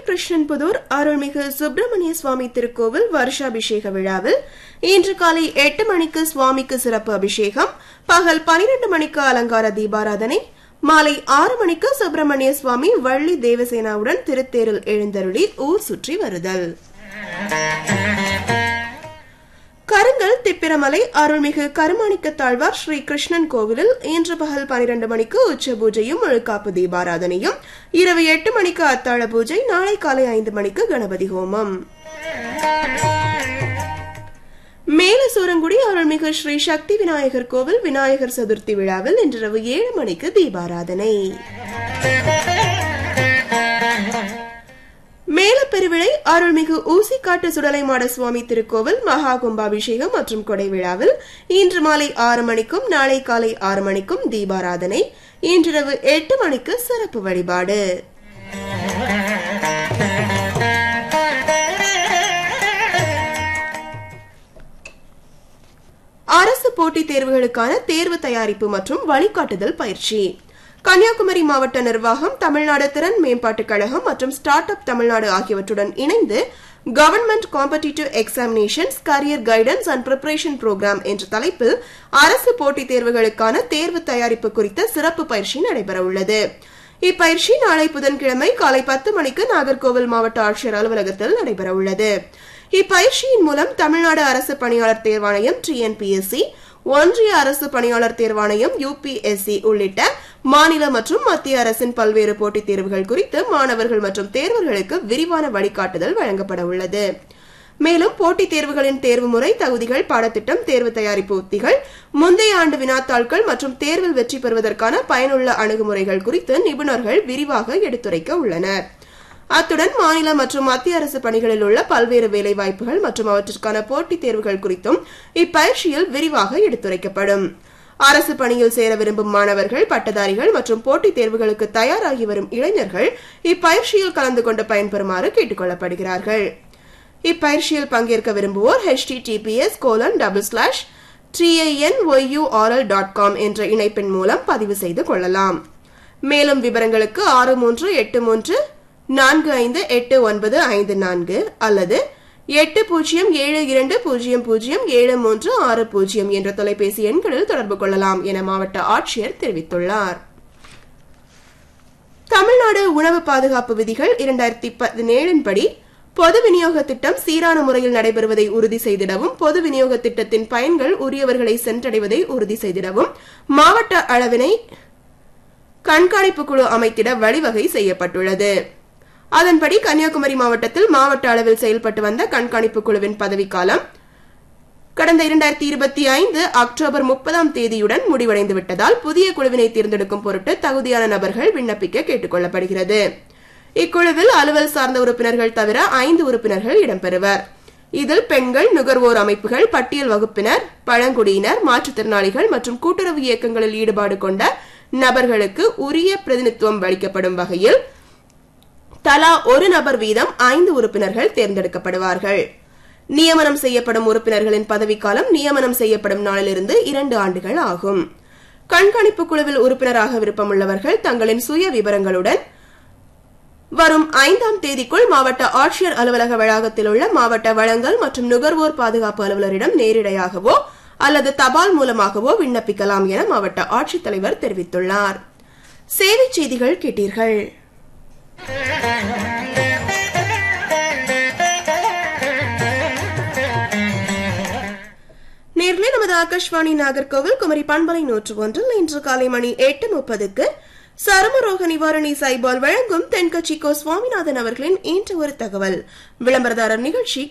ஸ்ரீகிருஷ்ணன்புதூர் அருள்மிகு சுப்பிரமணிய சுவாமி திருக்கோவில் வருஷாபிஷேக விழாவில் இன்று காலை எட்டு மணிக்கு சுவாமிக்கு சிறப்பு அபிஷேகம் பகல் பனிரெண்டு மணிக்கு அலங்கார தீபாராதனை மாலை ஆறு மணிக்கு சுப்பிரமணிய சுவாமி வள்ளி தேவசேனாவுடன் திருத்தேரில் எழுந்தருளி ஊர் சுற்றி வருதல் கருங்கல் திப்பிரமலை அருள்மிகு கருமாணிக்க தாழ்வார் ஸ்ரீ கிருஷ்ணன் கோவிலில் இன்று பகல் பனிரெண்டு மணிக்கு உச்ச பூஜையும் முழுக்காப்பு தீபாராதனையும் இரவு எட்டு மணிக்கு அத்தாழ பூஜை நாளை காலை ஐந்து மணிக்கு கணபதி ஹோமம் மேலசூரங்குடி அருள்மிகு ஸ்ரீ சக்தி விநாயகர் கோவில் விநாயகர் சதுர்த்தி விழாவில் இன்றிரவு ஏழு மணிக்கு தீபாராதனை மேலப்பெருவிழை அருள்மிகு ஊசிக்காட்டு சுடலைமாட சுவாமி திருக்கோவில் மகா கும்பாபிஷேகம் மற்றும் கொடை விழாவில் இன்று மாலை ஆறு மணிக்கும் நாளை காலை ஆறு மணிக்கும் தீபாராதனை இன்றிரவு எட்டு மணிக்கு சிறப்பு வழிபாடு அரசு போட்டித் தேர்வுகளுக்கான தேர்வு தயாரிப்பு மற்றும் வழிகாட்டுதல் பயிற்சி கன்னியாகுமரி மாவட்ட நிர்வாகம் தமிழ்நாடு திறன் மேம்பாட்டுக் கழகம் மற்றும் ஸ்டார்ட் அப் தமிழ்நாடு ஆகியவற்றுடன் இணைந்து government competitive examinations career guidance and preparation programme என்ற தலைப்பில் அரசு போட்டித் தேர்வுகளுக்கான தேர்வு தயாரிப்பு குறித்த சிறப்பு பயிற்சி நடைபெற உள்ளது இப்பயிற்சி நாளை புதன்கிழமை காலை பத்து மணிக்கு நாகர்கோவில் மாவட்ட ஆட்சியர் அலுவலகத்தில் நடைபெற உள்ளது இப்பயிற்சியின் மூலம் தமிழ்நாடு அரசு பணியாளர் தேர்வாணையம் டிஎன்பிஎஸ்சி ஒன்றிய அரசு பணியாளர் தேர்வாணையம் யுபிஎஸ்சி உள்ளிட்ட மாநில மற்றும் மத்திய அரசின் பல்வேறு போட்டித் தேர்வுகள் குறித்து மாணவர்கள் மற்றும் தேர்வர்களுக்கு விரிவான வழிகாட்டுதல் வழங்கப்பட உள்ளது மேலும் போட்டித் தேர்வுகளின் தேர்வு முறை தகுதிகள் பாடத்திட்டம் தேர்வு தயாரிப்பு உத்திகள் முந்தைய ஆண்டு வினாத்தாள்கள் மற்றும் தேர்வில் வெற்றி பெறுவதற்கான பயனுள்ள அணுகுமுறைகள் குறித்து நிபுணர்கள் விரிவாக எடுத்துரைக்க உள்ளனர் அத்துடன் மாநில மற்றும் மத்திய அரசு பணிகளில் உள்ள பல்வேறு வேலைவாய்ப்புகள் மற்றும் அவற்றிற்கான போட்டித் தேர்வுகள் குறித்தும் இப்பயிற்சியில் விரிவாக எடுத்துரைக்கப்படும் அரசு பணியில் சேர விரும்பும் மாணவர்கள் பட்டதாரிகள் மற்றும் போட்டித் தேர்வுகளுக்கு தயாராகி வரும் இளைஞர்கள் இப்பயிற்சியில் கலந்து கொண்டு பயன்பெறுமாறு கேட்டுக் கொள்ளப்படுகிறார்கள் இப்பயிற்சியில் பங்கேற்க விரும்புவோர் HTTPS colon double slash tinyurl dot com என்ற இணைப்பின் மூலம் பதிவு செய்து கொள்ளலாம் மேலும் விவரங்களுக்கு ஆறு மூன்று எட்டு மூன்று நான்கு ஐந்து எட்டு ஒன்பது ஐந்து நான்கு அல்லது எட்டு பூஜ்ஜியம் ஏழு இரண்டு பூஜ்ஜியம் பூஜ்ஜியம் ஏழு மூன்று ஆறு பூஜ்ஜியம் என்ற தொலைபேசி எண்களில் தொடர்பு கொள்ளலாம் என மாவட்ட ஆட்சியர் தெரிவித்துள்ளார் தமிழ்நாடு உணவு பாதுகாப்பு விதிகள் இரண்டாயிரத்தி பதினேழின் படி பொது விநியோக திட்டம் சீரான முறையில் நடைபெறுவதை உறுதி செய்திடவும் பொது விநியோக திட்டத்தின் பயன்கள் உரியவர்களை சென்றடைவதை உறுதி செய்திடவும் மாவட்ட அளவினை கண்காணிப்பு குழு அமைத்திட வழிவகை செய்யப்பட்டுள்ளது அதன்படி கன்னியாகுமரி மாவட்டத்தில் மாவட்ட அளவில் செயல்பட்டு வந்த கண்காணிப்பு குழுவின் பதவிக்காலம் கடந்த இரண்டாயிரத்தி இருபத்தி ஐந்து அக்டோபர் முப்பதாம் தேதியுடன் முடிவடைந்து விட்டதால் புதிய குழுவினை தேர்ந்தெடுக்கும் பொருட்டு தகுதியான நபர்கள் விண்ணப்பிக்க கேட்டுக் கொள்ளப்படுகிறது இக்குழுவில் அலுவல் சார்ந்த உறுப்பினர்கள் தவிர ஐந்து உறுப்பினர்கள் இடம்பெறுவர் இதில் பெண்கள் நுகர்வோர் அமைப்புகள் பட்டியல் வகுப்பினர் பழங்குடியினர் மாற்றுத்திறனாளிகள் மற்றும் கூட்டுறவு இயக்கங்களில் ஈடுபாடு கொண்ட நபர்களுக்கு உரிய பிரதிநிதித்துவம் அளிக்கப்படும் வகையில் தலா ஒரு நபர் வீதம் ஐந்து உறுப்பினர்கள் தேர்ந்தெடுக்கப்படுவார்கள் நியமனம் செய்யப்படும் உறுப்பினர்களின் பதவிக்காலம் நியமனம் செய்யப்படும் நாளிலிருந்து இரண்டு ஆண்டுகள் ஆகும் கண்காணிப்பு குழுவில் உறுப்பினராக விருப்பமுள்ளவர்கள் தங்களின் சுய விவரங்களுடன் வரும் ஐந்தாம் தேதிக்குள் மாவட்ட ஆட்சியர் அலுவலக வளாகத்தில் உள்ள மாவட்ட வளங்கள் மற்றும் நுகர்வோர் பாதுகாப்பு அலுவலரிடம் நேரிடையாகவோ அல்லது தபால் மூலமாகவோ விண்ணப்பிக்கலாம் என மாவட்ட ஆட்சித்தலைவர் தெரிவித்துள்ளார் சேவை செய்திகள் கேட்டீர்கள் நேர்களே நமது ஆகாஷ்வாணி நாகர்கோவில் குமரி பண்பலை நூற்று ஒன்றில் இன்று காலை மணி எட்டு முப்பதுக்கு சருமரோக நிவாரணி சைபால் வழங்கும் தென்கட்சி கோ சுவாமிநாதன் அவர்களின் இன்று ஒரு தகவல் விளம்பரதாரர் நிகழ்ச்சி